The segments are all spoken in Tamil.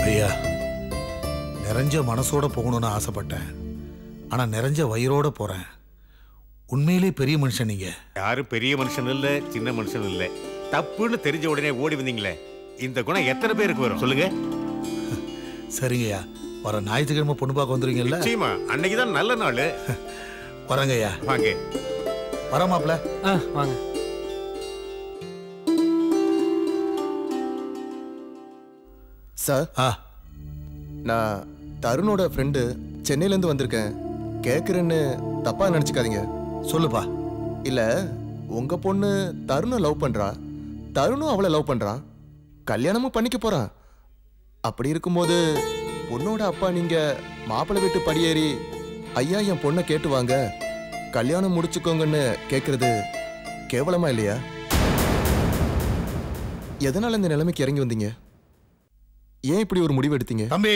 ஐயா நிறைஞ்ச மனசோட போகணும்னு ஆசைப்பட்டேன் ஆனா நிறைஞ்ச வயிறோட போறேன் உண்மையிலே பெரிய மனுஷன் நீங்க யாரும் பெரிய மனுஷன் இல்ல சின்ன மனுஷன் இல்ல தப்புன்னு தெரிஞ்ச உடனே ஓடி வந்தீங்களே இந்த குணம் எத்தனை பேருக்கு வரும் சொல்லுங்க சரிங்கய்யா வர ஞாயிற்றுக்கிழமை பொண்ணு பார்க்க வந்துருவீங்கல்ல நிச்சயமா அன்னைக்கு தான் நல்ல நாள் வரங்கய்யா வாங்க வர மாப்ள ஆ வாங்க சார் ஆ நான் தருணோட ஃப்ரெண்டு சென்னையிலேருந்து வந்திருக்கேன் கேட்குறேன்னு தப்பாக நினச்சிக்காதீங்க சொல்லுப்பா இல்லை உங்கள் பொண்ணு தருணை லவ் பண்ணுறா தருணும் அவளை லவ் பண்ணுறான் கல்யாணமும் பண்ணிக்க போகிறான் அப்படி இருக்கும்போது பொண்ணோட அப்பா நீங்கள் மாப்பிள்ளை வீட்டு படியேறி ஐயா என் பொண்ணை கேட்டு வாங்க கல்யாணம் முடிச்சுக்கோங்கன்னு கேட்குறது கேவலமா இல்லையா எதனால் இந்த நிலைமைக்கு இறங்கி வந்தீங்க ஏன் இப்படி ஒரு முடிவு எடுத்தீங்க தம்பி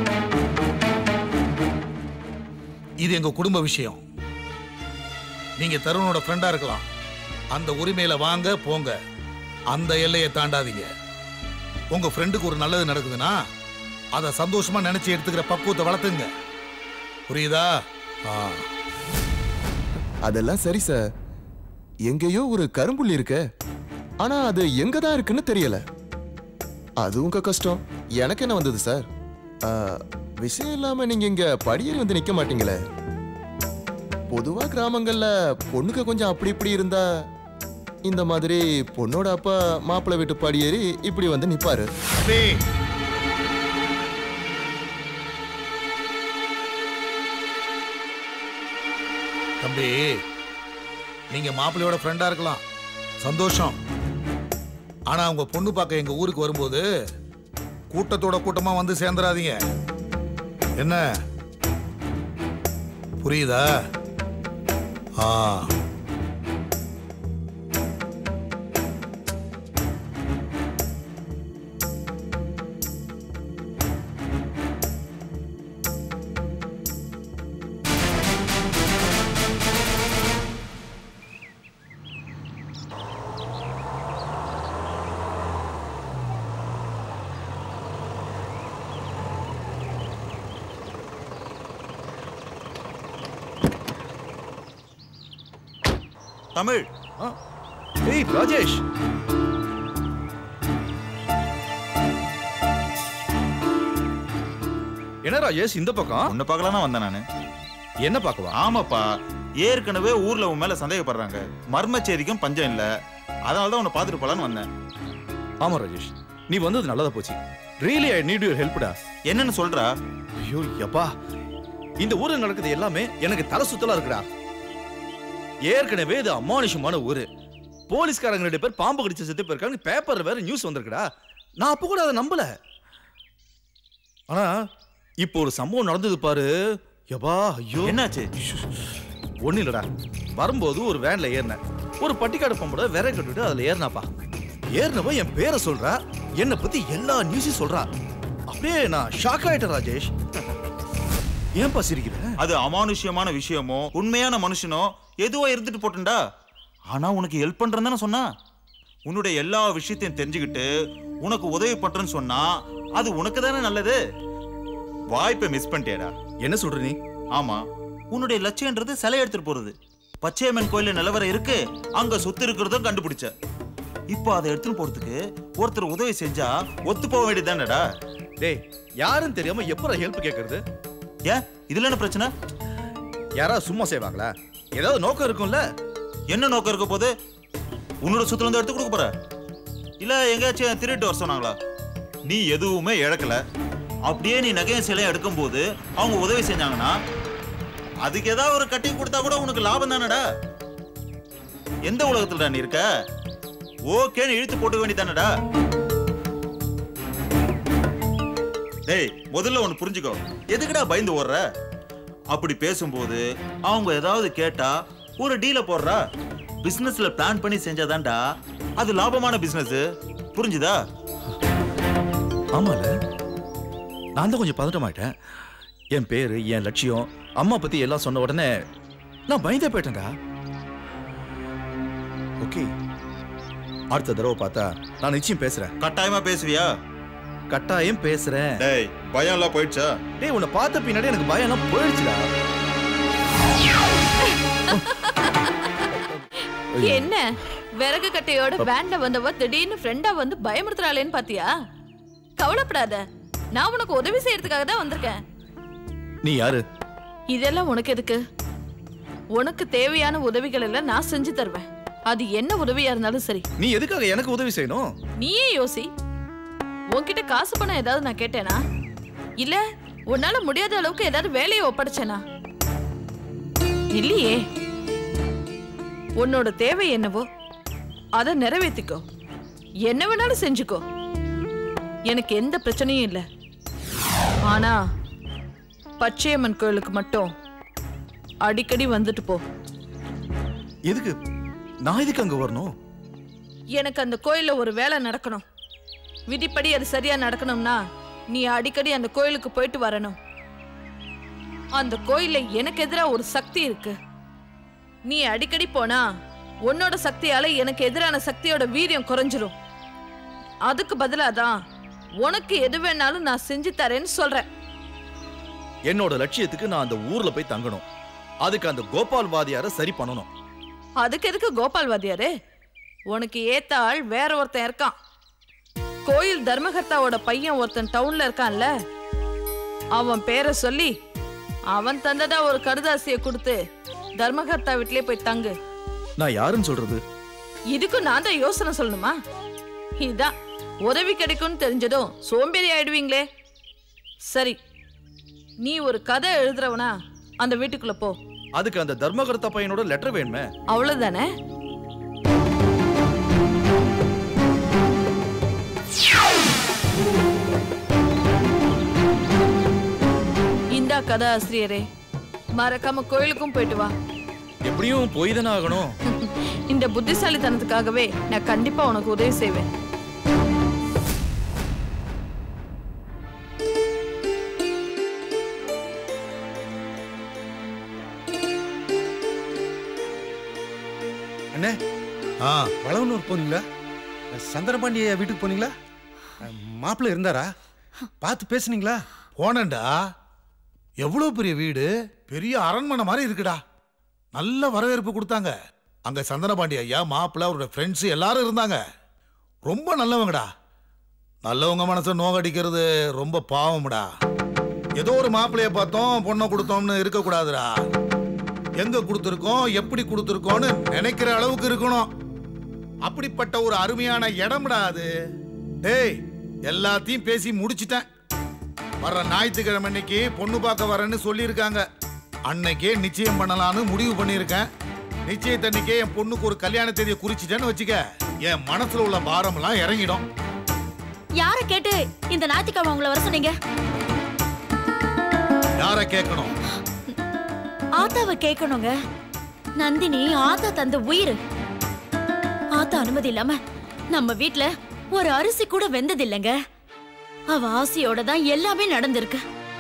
இது எங்க குடும்ப விஷயம் நீங்க தருணோட ஃப்ரெண்டா இருக்கலாம் அந்த உரிமையில வாங்க போங்க அந்த எல்லையை தாண்டாதீங்க உங்க ஃப்ரெண்டுக்கு ஒரு நல்லது நடக்குதுன்னா அதை சந்தோஷமா நினைச்சு எடுத்துக்கிற பக்குவத்தை வளர்த்துங்க புரியுதா ஆ அதெல்லாம் சரி சார் எங்கேயோ ஒரு கரும்புள்ளி இருக்க ஆனா அது எங்க தான் இருக்குன்னு தெரியல அது உங்க கஷ்டம் எனக்கு என்ன வந்தது சார் ஆ, விஷயம் இல்லாம நீங்க இங்க படியேறி வந்து நிக்க மாட்டீங்களே பொதுவா கிராமங்கள்ல பொண்ணுக்கு கொஞ்சம் அப்படி இப்படி இருந்தா இந்த மாதிரி பொண்ணோட அப்பா மாப்பிள்ளை வீட்டு படியேறி இப்படி வந்து நிப்பாரு தம்பி தம்பி நீங்க மாப்பிள்ளையோட ஃப்ரெண்டா இருக்கலாம் சந்தோஷம் ஆனா உங்க பொண்ணு பார்க்க எங்க ஊருக்கு வரும்போது கூட்டத்தோட கூட்டமா வந்து சேர்ந்துடாதீங்க என்ன புரியுதா ஆ தமிழ் ஏய் ராஜேஷ் என்ன ராஜேஷ் இந்த பக்கம் உன்னை பார்க்கலாம் வந்தேன் நானு என்ன பார்க்கவா ஆமாப்பா ஏற்கனவே ஊர்ல உன் மேல சந்தேகப்படுறாங்க மர்ம செய்திக்கும் பஞ்சம் இல்ல அதனால தான் உன்னை பார்த்துட்டு போலான்னு வந்தேன் ஆமா ராஜேஷ் நீ வந்தது நல்லதா போச்சு ரியலி ஐ நீட் யூர் ஹெல்ப்டா என்னன்னு சொல்றா ஐயோ யப்பா இந்த ஊர்ல நடக்குது எல்லாமே எனக்கு தலை சுத்தலா இருக்குடா ஏற்கனவே இது அமானுஷமான ஊரு போலீஸ்காரங்க ரெண்டு பேர் பாம்பு கடிச்சு செத்து போயிருக்காங்க பேப்பர்ல வேற நியூஸ் வந்திருக்குடா நான் அப்போ கூட அதை நம்பல ஆனா இப்போ ஒரு சம்பவம் நடந்தது பாரு யப்பா ஐயோ என்னாச்சு ஒன்றும் இல்லடா வரும்போது ஒரு வேன்ல ஏறினேன் ஒரு பட்டிக்காடு பம்போட விரை கட்டுட்டு அதுல ஏறினாப்பா ஏறினவ என் பேரை சொல்றா என்னை பத்தி எல்லா நியூஸையும் சொல்றா அப்படியே நான் ஷாக் ஆயிட்டேன் ராஜேஷ் ஏன்பா சிரிக்கிற அது அமானுஷ்யமான விஷயமோ உண்மையான மனுஷனோ எதுவோ இருந்துட்டு போட்டுண்டா ஆனா உனக்கு ஹெல்ப் பண்றேன்னு தானே சொன்னா உன்னுடைய எல்லா விஷயத்தையும் தெரிஞ்சுக்கிட்டு உனக்கு உதவி பண்றேன்னு சொன்னா அது உனக்கு தானே நல்லது வாய்ப்பை மிஸ் பண்ணிட்டியாடா என்ன சொல்ற நீ ஆமா உன்னுடைய லட்சியன்றது சிலை எடுத்துட்டு போறது பச்சையம்மன் கோயில்ல நிலவரம் இருக்கு அங்க சொத்து இருக்கிறதும் கண்டுபிடிச்ச இப்போ அதை எடுத்துட்டு போறதுக்கு ஒருத்தர் உதவி செஞ்சா ஒத்து போக வேண்டியதுதானடா டேய் யாரும் தெரியாம எப்பறம் ஹெல்ப் கேக்குறது ஏன் இதுல என்ன பிரச்சனை யாராவது சும்மா செய்வாங்களா ஏதாவது நோக்கம் இருக்கும்ல என்ன நோக்கம் இருக்க போது உன்னோட சொத்துல இருந்து எடுத்து கொடுக்க போற இல்ல எங்கேயாச்சும் திருட்டு வர சொன்னாங்களா நீ எதுவுமே இழக்கல அப்படியே நீ நகையும் சிலையும் எடுக்கும்போது அவங்க உதவி செஞ்சாங்கன்னா அதுக்கு ஏதாவது ஒரு கட்டி கொடுத்தா கூட உனக்கு லாபம் தானடா எந்த உலகத்துலடா நீ இருக்க ஓகேன்னு இழுத்து போட்டு வேண்டியதானடா டேய் முதல்ல ஒன்னு புரிஞ்சுக்கோ எதுக்குடா பயந்து ஓடுற அப்படி பேசும்போது அவங்க ஏதாவது கேட்டா ஒரு டீல போடுறா பிசினஸ்ல பிளான் பண்ணி செஞ்சாதான்டா அது லாபமான பிசினஸ் புரிஞ்சுதா ஆமால நான் தான் கொஞ்சம் பதட்டமாயிட்டேன் என் பேரு என் லட்சியம் அம்மா பத்தி எல்லாம் சொன்ன உடனே நான் பயந்தே போயிட்டேன்டா ஓகே அடுத்த தடவை பார்த்தா நான் நிச்சயம் பேசுறேன் கட்டாயமா பேசுவியா கட்டாயம் பேசுறேன் டேய் பயம் எல்லாம் போயிடுச்சா டேய் உன்னை பார்த்த பின்னாடி எனக்கு பயம் எல்லாம் போயிடுச்சுடா என்ன விறகு கட்டையோட வேன்ல வந்தவ திடீர்னு ஃப்ரெண்டா வந்து பயமுறுத்துறாளேன்னு பாத்தியா கவலைப்படாத நான் உனக்கு உதவி செய்யறதுக்காக தான் வந்திருக்கேன் நீ யாரு இதெல்லாம் உனக்கு எதுக்கு உனக்கு தேவையான உதவிகள் எல்லாம் நான் செஞ்சு தருவேன் அது என்ன உதவியா இருந்தாலும் சரி நீ எதுக்காக எனக்கு உதவி செய்யணும் நீயே யோசி உன்கிட்ட காசு பணம் ஏதாவது நான் கேட்டேனா இல்ல உன்னால முடியாத அளவுக்கு ஏதாவது வேலையை ஒப்படைச்சேனா இல்லையே உன்னோட தேவை என்னவோ அதை நிறைவேற்றிக்கோ என்ன வேணாலும் செஞ்சுக்கோ எனக்கு எந்த பிரச்சனையும் இல்லை ஆனா பச்சையம்மன் கோயிலுக்கு மட்டும் அடிக்கடி வந்துட்டு போ எதுக்கு நான் எதுக்கு அங்க வரணும் எனக்கு அந்த கோயில்ல ஒரு வேலை நடக்கணும் விதிப்படி அது சரியா நடக்கணும்னா நீ அடிக்கடி அந்த கோயிலுக்கு போயிட்டு வரணும் அந்த கோயில்ல எனக்கு எதிரா ஒரு சக்தி இருக்கு நீ அடிக்கடி போனா உன்னோட சக்தியால எனக்கு எதிரான சக்தியோட வீரியம் குறைஞ்சிரும் அதுக்கு பதிலாதான் உனக்கு எது வேணாலும் நான் செஞ்சு தரேன்னு சொல்றேன் என்னோட லட்சியத்துக்கு நான் அந்த ஊர்ல போய் தங்கணும் அதுக்கு அந்த கோபால் வாதியார சரி பண்ணணும் அதுக்கு எதுக்கு கோபால் வாத்தியாரு உனக்கு ஏத்த ஆள் வேற ஒருத்தன் இருக்கான் கோயில் தர்மகர்த்தாவோட பையன் ஒருத்தன் டவுன்ல இருக்கான்ல அவன் பேரை சொல்லி அவன் தந்ததா ஒரு கடுதாசிய கொடுத்து தர்மகர்த்தா வீட்லயே போய் தங்கு நான் யாருன்னு சொல்றது இதுக்கு நான் தான் யோசனை சொல்லணுமா இதான் உதவி கிடைக்கும்னு தெரிஞ்சதும் சோம்பேறி ஆயிடுவீங்களே சரி நீ ஒரு கதை எழுதுறவனா அந்த வீட்டுக்குள்ள போ அதுக்கு அந்த தர்மகர்த்தா பையனோட லெட்டர் வேணுமே அவ்வளவுதானே இந்தா கதா ஆசிரியரே மறக்காம கோயிலுக்கும் போயிட்டு வா எப்படியும் போய் தானே ஆகணும் இந்த புத்திசாலித்தனத்துக்காகவே நான் கண்டிப்பா உனக்கு உதவி செய்வேன் அண்ணே ஆ வளவனூர் போனீங்களா சந்திரபாண்டிய வீட்டுக்கு போனீங்களா மாப்பிள்ளை இருந்தாரா பார்த்து பேசுனீங்களா போனேன்டா எவ்வளோ பெரிய வீடு பெரிய அரண்மனை மாதிரி இருக்குடா நல்ல வரவேற்பு கொடுத்தாங்க அங்க சந்தனபாண்டி ஐயா மாப்பிள்ள அவரோட ஃப்ரெண்ட்ஸ் எல்லாரும் இருந்தாங்க ரொம்ப நல்லவங்கடா நல்லவங்க மனசை நோகடிக்கிறது ரொம்ப பாவம்டா ஏதோ ஒரு மாப்பிள்ளைய பார்த்தோம் பொண்ணை கொடுத்தோம்னு இருக்கக்கூடாதுடா எங்க கொடுத்துருக்கோம் எப்படி கொடுத்துருக்கோம்னு நினைக்கிற அளவுக்கு இருக்கணும் அப்படிப்பட்ட ஒரு அருமையான இடம்டா அது டேய் எல்லாத்தையும் பேசி முடிச்சிட்டேன் வர்ற ஞாயிற்றுக்கிழமை அன்னைக்கு பொண்ணு பார்க்க வரேன்னு சொல்லியிருக்காங்க அன்னைக்கே நிச்சயம் பண்ணலான்னு முடிவு பண்ணியிருக்கேன் நிச்சயத்தன்னைக்கே என் பொண்ணுக்கு ஒரு கல்யாண தேதியை குறிச்சிட்டேன்னு வச்சுக்க என் மனசுல உள்ள பாரமெல்லாம் இறங்கிடும் யார கேட்டு இந்த ஞாயிற்றுக்கிழமை உங்களை வர சொன்னீங்க யார கேட்கணும் ஆத்தாவை கேட்கணுங்க நந்தினி ஆத்தா தந்த உயிர் ஆத்தா அனுமதி இல்லாம நம்ம வீட்ல ஒரு அரிசி கூட வெந்தது இல்லைங்க அவ ஆசையோட தான் எல்லாமே நடந்திருக்கு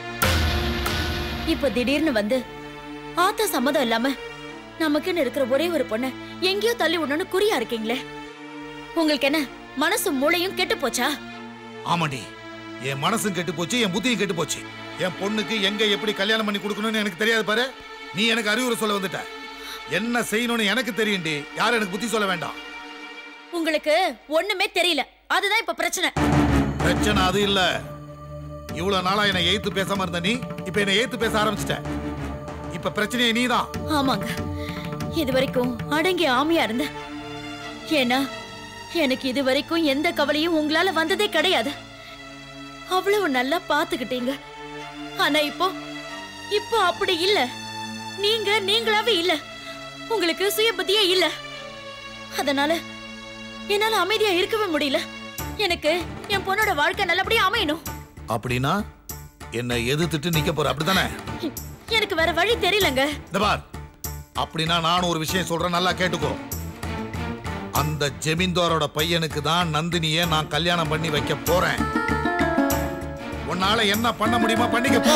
இப்ப திடீர்னு வந்து ஆத்தா சம்மதம் இல்லாம நமக்குன்னு இருக்கிற ஒரே ஒரு பொண்ண எங்கேயோ தள்ளி விடணும்னு குறியா இருக்கீங்களே உங்களுக்கு என்ன மனசு மூளையும் கெட்டு போச்சா ஆமாண்டி என் மனசும் கெட்டு போச்சு என் புத்தியும் கெட்டு போச்சு என் பொண்ணுக்கு எங்க எப்படி கல்யாணம் பண்ணி கொடுக்கணும்னு எனக்கு தெரியாது பாரு நீ எனக்கு அறிவுரை சொல்ல வந்துட்ட என்ன செய்யணும்னு எனக்கு தெரியும்டி யாரும் எனக்கு புத்தி சொல்ல வேண்டாம் உங்களுக்கு ஒண்ணுமே தெரியல அதுதான் இப்ப பிரச்சனை பிரச்சனை அது இல்ல இவ்வளவு நாளா என்னை எய்த்து பேசாம இருந்த நீ இப்ப என்னை எய்த்து பேச ஆரம்பிச்சிட்ட இப்ப பிரச்சனையே நீதான் ஆமாங்க இது வரைக்கும் அடங்கி ஆமையா இருந்த ஏன்னா எனக்கு இது வரைக்கும் எந்த கவலையும் உங்களால வந்ததே கிடையாது அவ்வளவு நல்லா பாத்துக்கிட்டீங்க ஆனா இப்போ இப்போ அப்படி இல்ல நீங்க நீங்களாவே இல்ல உங்களுக்கு சுய புத்தியே இல்ல அதனால என்னால அமைதியா இருக்கவே முடியல எனக்கு என் பொண்ணோட வாழ்க்கை நல்லபடியா அமையணும் அப்படின்னா என்னை எதிர்த்துட்டு நிக்க போற அப்படித்தானே எனக்கு வேற வழி தெரியலங்க இந்த பார் அப்படின்னா நான் ஒரு விஷயம் சொல்றேன் நல்லா கேட்டுக்கோ அந்த ஜெமீன்தாரோட பையனுக்கு தான் நந்தினியை நான் கல்யாணம் பண்ணி வைக்க போறேன் உன்னால என்ன பண்ண முடியுமா பண்ணிக்க போ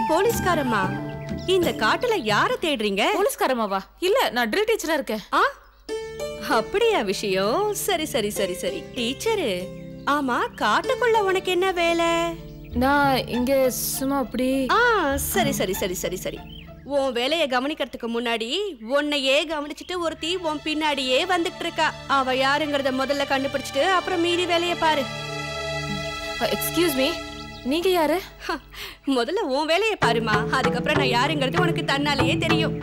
போலீஸ்காரம்மா இந்த காட்டுல யார தேடுறீங்க போலீஸ்காரமாவா இல்ல நான் ட்ரில் டீச்சரா இருக்கேன் ஆ அப்படியா விஷயம் சரி சரி சரி சரி டீச்சரு ஆமா காட்டுக்குள்ள உனக்கு என்ன வேலை நான் இங்க சும்மா அப்படி ஆ சரி சரி சரி சரி சரி உன் வேலையை கவனிக்கிறதுக்கு முன்னாடி உன்னையே கவனிச்சுட்டு ஒருத்தி உன் பின்னாடியே வந்துட்டு இருக்கா அவ யாருங்கறத முதல்ல கண்டுபிடிச்சிட்டு அப்புறம் மீதி வேலையை பாரு எக்ஸ்கியூஸ் மீ நீங்க யாரு ஹ, முதல்ல உன் வேலையை பாருமா அதுக்கப்புறம் நான் யாருங்கிறது உனக்கு தன்னாலேயே தெரியும்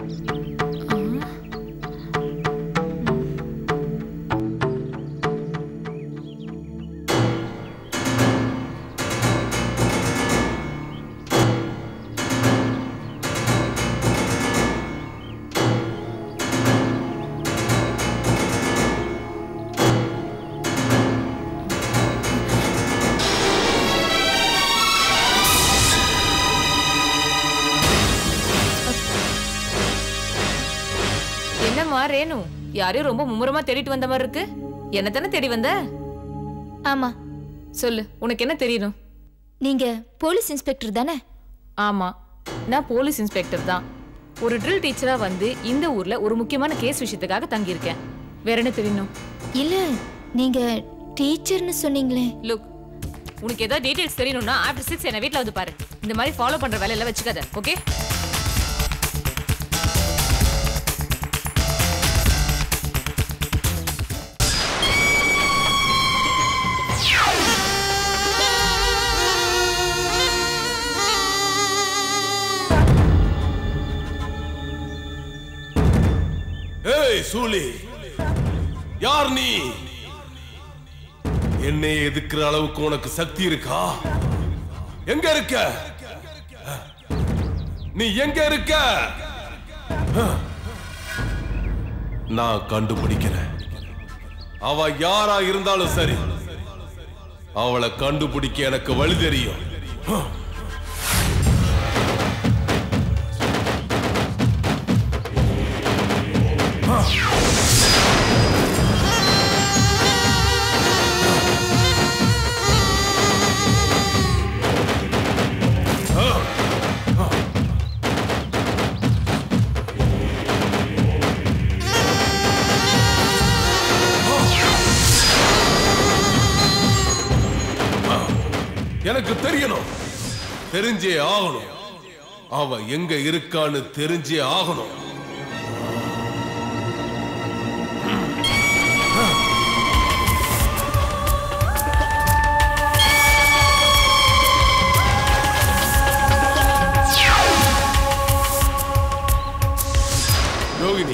என்னம்மா ரேணு யாரையும் ரொம்ப மும்முரமா தேடிட்டு வந்த மாதிரி இருக்கு என்ன தானே தேடி வந்த ஆமா சொல்லு உனக்கு என்ன தெரியணும் நீங்க போலீஸ் இன்ஸ்பெக்டர் தானே ஆமா நான் போலீஸ் இன்ஸ்பெக்டர் தான் ஒரு ட்ரில் டீச்சரா வந்து இந்த ஊர்ல ஒரு முக்கியமான கேஸ் விஷயத்துக்காக தங்கியிருக்கேன் வேற என்ன தெரியணும் இல்ல நீங்க டீச்சர்னு சொன்னீங்களே லுக் உனக்கு ஏதாவது டீடைல்ஸ் தெரியணும்னா ஆஃப்டர் சிக்ஸ் என்ன வீட்ல வந்து பாரு இந்த மாதிரி ஃபாலோ பண்ற வேலையெல்லாம் வச்சுக்காத ஓகே ஏய் சூலி யார் நீ என்னை எதுக்குற அளவுக்கு உனக்கு சக்தி இருக்கா எங்க இருக்க நீ எங்க இருக்க நான் கண்டுபிடிக்கிறேன் அவ யாரா இருந்தாலும் சரி அவளை கண்டுபிடிக்க எனக்கு வழி தெரியும் எனக்கு தெரியணும் தெரிஞ்சே ஆகணும் அவ எங்க இருக்கான்னு தெரிஞ்சே ஆகணும் யோகினி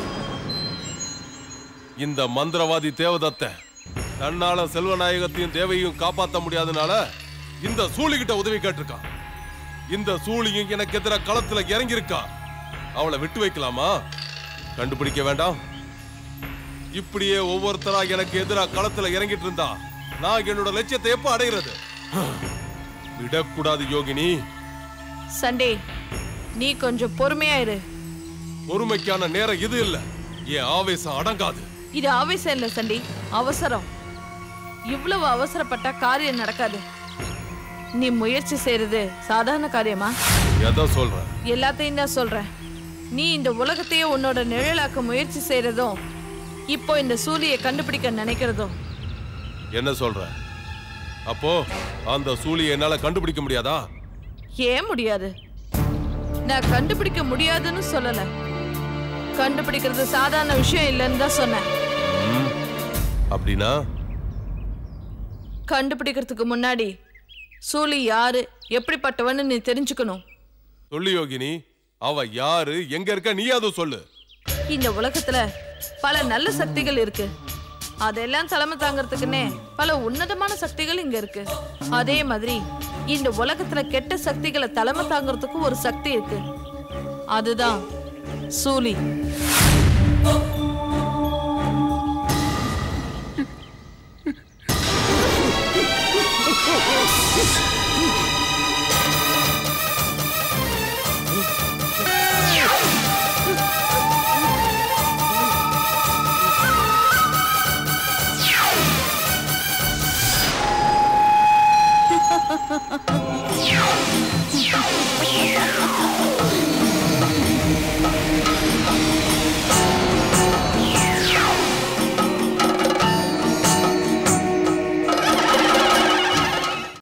இந்த மந்திரவாதி தேவதத்தை தன்னால செல்வநாயகத்தையும் தேவையும் காப்பாத்த முடியாதனால இந்த சூழிகிட்ட உதவி கேட்டிருக்கான் இந்த சூழியும் எனக்கு எதிராக களத்துல இறங்கியிருக்கா அவளை விட்டு வைக்கலாமா கண்டுபிடிக்க வேண்டாம் இப்படியே ஒவ்வொருத்தரா எனக்கு எதிராக களத்துல இறங்கிட்டு இருந்தா நான் என்னோட லட்சியத்தை எப்ப அடைகிறது விடக்கூடாது யோகினி சண்டே நீ கொஞ்சம் பொறுமையா இரு பொறுமைக்கான நேரம் இது இல்ல என் ஆவேசம் அடங்காது இது ஆவேசம் இல்ல சண்டி அவசரம் இவ்வளவு அவசரப்பட்டா காரியம் நடக்காது நீ முயற்சி செய்யறது சாதாரண காரியமா எதை சொல்ற எல்லாத்தையும் தான் சொல்றேன் நீ இந்த உலகத்தையே உன்னோட நிழலாக்க முயற்சி செய்யறதும் இப்போ இந்த சூழியை கண்டுபிடிக்க நினைக்கிறதும் என்ன சொல்ற அப்போ அந்த சூழியை என்னால கண்டுபிடிக்க முடியாதா ஏன் முடியாது நான் கண்டுபிடிக்க முடியாதுன்னு சொல்லல கண்டுபிடிக்கிறது சாதாரண விஷயம் இல்லைன்னு தான் சொன்னேன் அப்படின்னா கண்டுபிடிக்கிறதுக்கு முன்னாடி சூழி யாரு எப்படிப்பட்டவன்னு நீ தெரிஞ்சுக்கணும் சொல்லு யோகினி அவ யாரு எங்க இருக்க நீ அதுவும் சொல்லு இந்த உலகத்துல பல நல்ல சக்திகள் இருக்கு அதெல்லாம் தலைமை தாங்கறதுக்குன்னே பல உன்னதமான சக்திகள் இங்க இருக்கு அதே மாதிரி இந்த உலகத்துல கெட்ட சக்திகளை தலைமை தாங்கறதுக்கு ஒரு சக்தி இருக்கு அதுதான் சூலி